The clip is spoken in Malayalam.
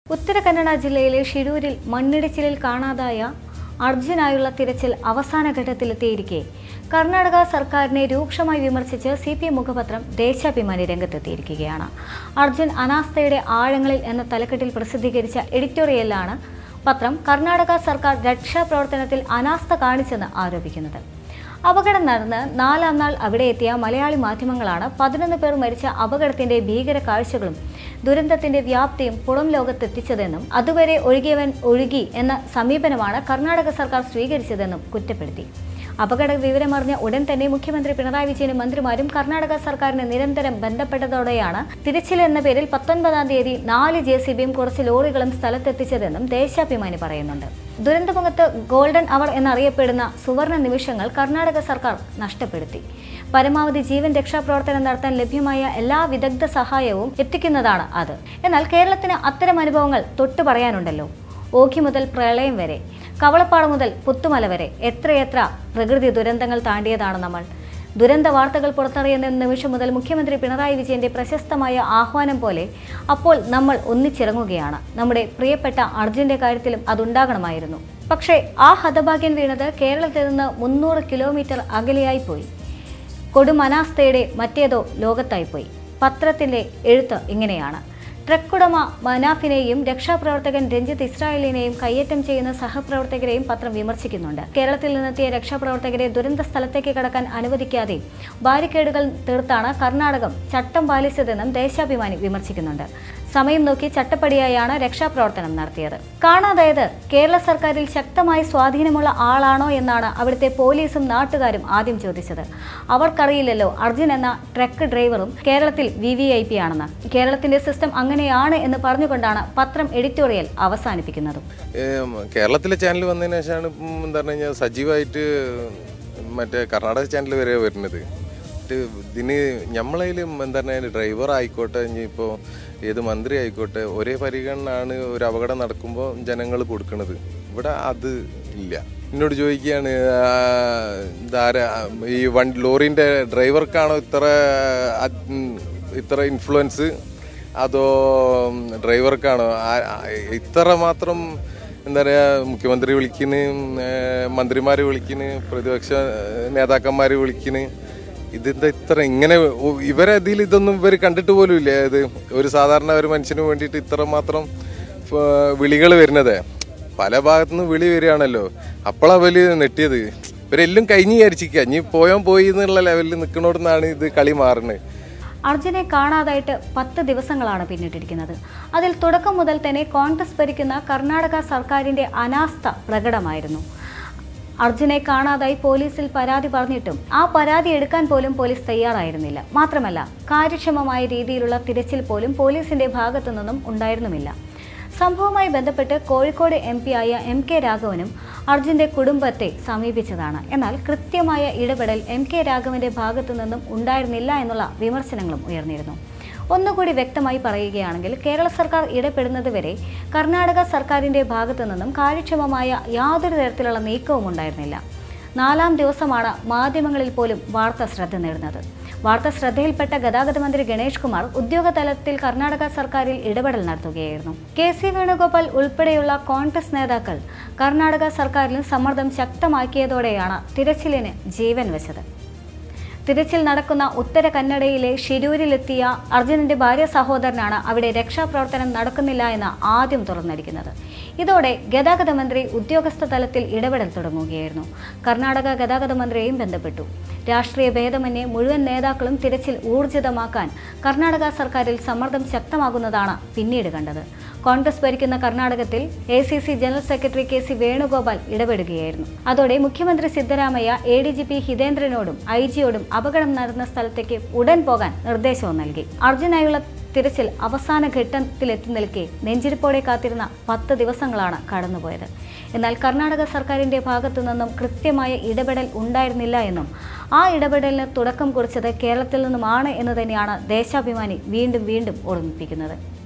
ഉത്തര കന്നഡ ജില്ലയിലെ ഷിരൂരിൽ മണ്ണിടിച്ചിലിൽ കാണാതായ അർജുനായുള്ള തിരച്ചിൽ അവസാന ഘട്ടത്തിലെത്തിയിരിക്കെ കർണാടക സർക്കാരിനെ രൂക്ഷമായി വിമർശിച്ച് സി പി എം മുഖപത്രം ദേശാഭിമാനി രംഗത്തെത്തിയിരിക്കുകയാണ് അർജുൻ അനാസ്ഥയുടെ ആഴങ്ങളിൽ എന്ന തലക്കെട്ടിൽ പ്രസിദ്ധീകരിച്ച എഡിറ്റോറിയലിലാണ് പത്രം കർണാടക സർക്കാർ രക്ഷാപ്രവർത്തനത്തിൽ അനാസ്ഥ കാണിച്ചെന്ന് ആരോപിക്കുന്നത് അപകടം നടന്ന് നാലാം നാൾ അവിടെ എത്തിയ മലയാളി മാധ്യമങ്ങളാണ് പതിനൊന്ന് പേർ മരിച്ച അപകടത്തിന്റെ ഭീകര കാഴ്ചകളും ദുരന്തത്തിന്റെ വ്യാപ്തിയും പുറം ലോകത്തെത്തിച്ചതെന്നും അതുവരെ ഒഴുകിയവൻ ഒഴുകി എന്ന സമീപനമാണ് കർണാടക സർക്കാർ സ്വീകരിച്ചതെന്നും കുറ്റപ്പെടുത്തി അപകട വിവരമറിഞ്ഞ ഉടൻ തന്നെ മുഖ്യമന്ത്രി പിണറായി വിജയനും മന്ത്രിമാരും കർണാടക സർക്കാരിനെ നിരന്തരം ബന്ധപ്പെട്ടതോടെയാണ് തിരച്ചിൽ എന്ന പേരിൽ പത്തൊൻപതാം തീയതി നാല് ജെ സി ബിയും കുറച്ച് ലോറികളും സ്ഥലത്തെത്തിച്ചതെന്നും ദേശാഭിമാനി പറയുന്നുണ്ട് ദുരന്തമുഖത്ത് ഗോൾഡൻ അവർ എന്നറിയപ്പെടുന്ന സുവർണ നിമിഷങ്ങൾ കർണാടക സർക്കാർ നഷ്ടപ്പെടുത്തി പരമാവധി ജീവൻ രക്ഷാപ്രവർത്തനം നടത്താൻ ലഭ്യമായ എല്ലാ വിദഗ്ധ സഹായവും എത്തിക്കുന്നതാണ് അത് എന്നാൽ കേരളത്തിന് അത്തരം അനുഭവങ്ങൾ തൊട്ടു പറയാനുണ്ടല്ലോ ഓഖി മുതൽ പ്രളയം വരെ കവളപ്പാട് മുതൽ പുത്തുമല വരെ എത്രയെത്ര പ്രകൃതി ദുരന്തങ്ങൾ താണ്ടിയതാണ് നമ്മൾ ദുരന്ത വാർത്തകൾ പുറത്തറിയുന്ന നിമിഷം മുതൽ മുഖ്യമന്ത്രി പിണറായി വിജയന്റെ പ്രശസ്തമായ ആഹ്വാനം പോലെ അപ്പോൾ നമ്മൾ ഒന്നിച്ചിറങ്ങുകയാണ് നമ്മുടെ പ്രിയപ്പെട്ട അർജുന്റെ കാര്യത്തിലും അതുണ്ടാകണമായിരുന്നു പക്ഷേ ആ ഹതഭാഗ്യൻ വീണത് കേരളത്തിൽ നിന്ന് മുന്നൂറ് കിലോമീറ്റർ അകലെയായി പോയി കൊടുമനാസ്ഥയുടെ മറ്റേതോ ലോകത്തായിപ്പോയി പത്രത്തിന്റെ എഴുത്ത് ഇങ്ങനെയാണ് ട്രക്കുടമ മനാഫിനെയും രക്ഷാപ്രവർത്തകൻ രഞ്ജിത്ത് ഇസ്രായേലിനെയും കയ്യേറ്റം ചെയ്യുന്ന സഹപ്രവർത്തകരെയും പത്രം വിമർശിക്കുന്നുണ്ട് കേരളത്തിൽ നിന്നെത്തിയ രക്ഷാപ്രവർത്തകരെ ദുരന്ത സ്ഥലത്തേക്ക് കടക്കാൻ അനുവദിക്കാതെ ബാരിക്കേഡുകൾ തീർത്താണ് കർണാടകം ചട്ടം പാലിച്ചതെന്നും ദേശാഭിമാനി വിമർശിക്കുന്നുണ്ട് സമയം നോക്കി ചട്ടപ്പടിയായാണ് രക്ഷാപ്രവർത്തനം നടത്തിയത് കാണാതായത് കേരള സർക്കാരിൽ ശക്തമായി സ്വാധീനമുള്ള ആളാണോ എന്നാണ് അവിടുത്തെ പോലീസും നാട്ടുകാരും ആദ്യം ചോദിച്ചത് അവർക്കറിയില്ലല്ലോ അർജുൻ എന്ന ട്രക്ക് ഡ്രൈവറും കേരളത്തിൽ വി വി ഐ പി ആണെന്ന് കേരളത്തിന്റെ സിസ്റ്റം അങ്ങനെയാണ് എന്ന് പറഞ്ഞുകൊണ്ടാണ് പത്രം എഡിറ്റോറിയൽ അവസാനിപ്പിക്കുന്നതും ഏം, കേരളത്തിലെ ചാനൽ വന്നതിന് ശേഷമാണ് ഇപ്പം എന്താ പറഞ്ഞു കഴിഞ്ഞാൽ സജീവമായിട്ട് മറ്റേ കർണാടക ചാനൽ വരെ വരുന്നത് ഇത് ഇതിന് നമ്മളതിലും എന്താ പറഞ്ഞാൽ ഡ്രൈവർ ആയിക്കോട്ടെ ഇനി ഇപ്പോൾ ഏത് മന്ത്രി ആയിക്കോട്ടെ ഒരേ പരിഗണനയാണ് ഒരു അപകടം നടക്കുമ്പോൾ ജനങ്ങൾ കൊടുക്കുന്നത് ഇവിടെ അത് ഇല്ല എന്നോട് ചോദിക്കുകയാണ് ആ, ഇതാരാ ഈ വണ്ടി ലോറിൻ്റെ ഡ്രൈവർക്കാണോ ഇത്ര അത്- ഉം, ഇത്ര ഇൻഫ്ലുവൻസ് അതോ ഡ്രൈവർക്കാണോ ആ- ആ- ഇത്ര മാത്രം എന്താ പറയുക മുഖ്യമന്ത്രി വിളിക്കുന്നു മന്ത്രിമാർ വിളിക്കുന്നു പ്രതിപക്ഷ നേതാക്കന്മാർ വിളിക്കുന്നു ഇതെന്താ ഇത്ര ഇങ്ങനെ ഉ- ഇവരെ ഇതിൽ ഇതൊന്നും ഇവർ കണ്ടിട്ട് പോലും ഇല്ല ഇത് ഒരു സാധാരണ ഒരു മനുഷ്യന് വേണ്ടിയിട്ട് ഇത്ര മാത്രം വിളികൾ വരുന്നത് പല ഭാഗത്തുനിന്ന് വിളി വരികയാണല്ലോ അപ്പോഴാ വലിയ നെട്ടിയത് ഇവരെല്ലാം കഴിഞ്ഞ് വിചാരിച്ചിരിക്കുക ഇനി പോയാൻ പോയി എന്നുള്ള ലെവലിൽ നിൽക്കണോടുന്നാണ് ഇത് കളി മാറുന്നത് അർജുനെ കാണാതായിട്ട് പത്ത് ദിവസങ്ങളാണ് പിന്നിട്ടിരിക്കുന്നത് അതിൽ തുടക്കം മുതൽ തന്നെ കോൺഗ്രസ് ഭരിക്കുന്ന കർണാടക സർക്കാരിന്റെ അനാസ്ഥ പ്രകടമായിരുന്നു അർജുനെ കാണാതായി പോലീസിൽ പരാതി പറഞ്ഞിട്ടും ആ പരാതി എടുക്കാൻ പോലും പോലീസ് തയ്യാറായിരുന്നില്ല മാത്രമല്ല കാര്യക്ഷമമായ രീതിയിലുള്ള തിരച്ചിൽ പോലും പോലീസിന്റെ ഭാഗത്തു നിന്നും ഉണ്ടായിരുന്നുമില്ല സംഭവവുമായി ബന്ധപ്പെട്ട് കോഴിക്കോട് എം പി ആയ എം കെ രാഘവനും അർജുന്റെ കുടുംബത്തെ സമീപിച്ചതാണ് എന്നാൽ കൃത്യമായ ഇടപെടൽ എം കെ രാഘവന്റെ ഭാഗത്തു നിന്നും ഉണ്ടായിരുന്നില്ല എന്നുള്ള വിമർശനങ്ങളും ഉയർന്നിരുന്നു ഒന്നുകൂടി വ്യക്തമായി പറയുകയാണെങ്കിൽ കേരള സർക്കാർ ഇടപെടുന്നത് വരെ കർണാടക സർക്കാരിന്റെ ഭാഗത്തു നിന്നും കാര്യക്ഷമമായ യാതൊരു തരത്തിലുള്ള നീക്കവും ഉണ്ടായിരുന്നില്ല നാലാം ദിവസമാണ് മാധ്യമങ്ങളിൽ പോലും വാർത്ത ശ്രദ്ധ നേടുന്നത് വാർത്ത ശ്രദ്ധയിൽപ്പെട്ട ഗതാഗത മന്ത്രി ഗണേഷ് കുമാർ ഉദ്യോഗതലത്തിൽ കർണാടക സർക്കാരിൽ ഇടപെടൽ നടത്തുകയായിരുന്നു കെ സി വേണുഗോപാൽ ഉൾപ്പെടെയുള്ള കോൺഗ്രസ് നേതാക്കൾ കർണാടക സർക്കാരിലും സമ്മർദ്ദം ശക്തമാക്കിയതോടെയാണ് തിരച്ചിലിന് ജീവൻ വെച്ചത് തിരച്ചിൽ നടക്കുന്ന ഉത്തര കന്നഡയിലെ ഷിരൂരിലെത്തിയ അർജുനന്റെ ഭാര്യ സഹോദരനാണ് അവിടെ രക്ഷാപ്രവർത്തനം നടക്കുന്നില്ല എന്ന് ആദ്യം തുറന്നടിക്കുന്നത് ഇതോടെ ഗതാഗത മന്ത്രി ഉദ്യോഗസ്ഥ തലത്തിൽ ഇടപെടൽ തുടങ്ങുകയായിരുന്നു കർണാടക ഗതാഗത മന്ത്രിയെയും ബന്ധപ്പെട്ടു രാഷ്ട്രീയ ഭേദമന്യേ മുഴുവൻ നേതാക്കളും തിരച്ചിൽ ഊർജിതമാക്കാൻ കർണാടക സർക്കാരിൽ സമ്മർദ്ദം ശക്തമാകുന്നതാണ് പിന്നീട് കണ്ടത് കോൺഗ്രസ് ഭരിക്കുന്ന കർണാടകത്തിൽ A C C general secretary K C Venugopal ഇടപെടുകയായിരുന്നു അതോടെ മുഖ്യമന്ത്രി Siddaramaiah A D G P ഹിതേന്ദ്രനോടും ഐ ജിയോടും അപകടം നടന്ന സ്ഥലത്തേക്ക് ഉടൻ പോകാൻ നിർദ്ദേശവും നൽകി അർജുനായുള്ള തിരച്ചിൽ അവസാന ഘട്ടത്തിലെത്തി നിൽക്കെ നെഞ്ചിരിപ്പോടെ കാത്തിരുന്ന പത്ത് ദിവസങ്ങളാണ് കടന്നുപോയത് എന്നാൽ കർണാടക സർക്കാരിന്റെ ഭാഗത്തു നിന്നും കൃത്യമായ ഇടപെടൽ ഉണ്ടായിരുന്നില്ല എന്നും ആ ഇടപെടലിന് തുടക്കം കുറിച്ചത് കേരളത്തിൽ നിന്നുമാണ് എന്ന് തന്നെയാണ് ദേശാഭിമാനി വീണ്ടും വീണ്ടും ഓർമ്മിപ്പിക്കുന്നത്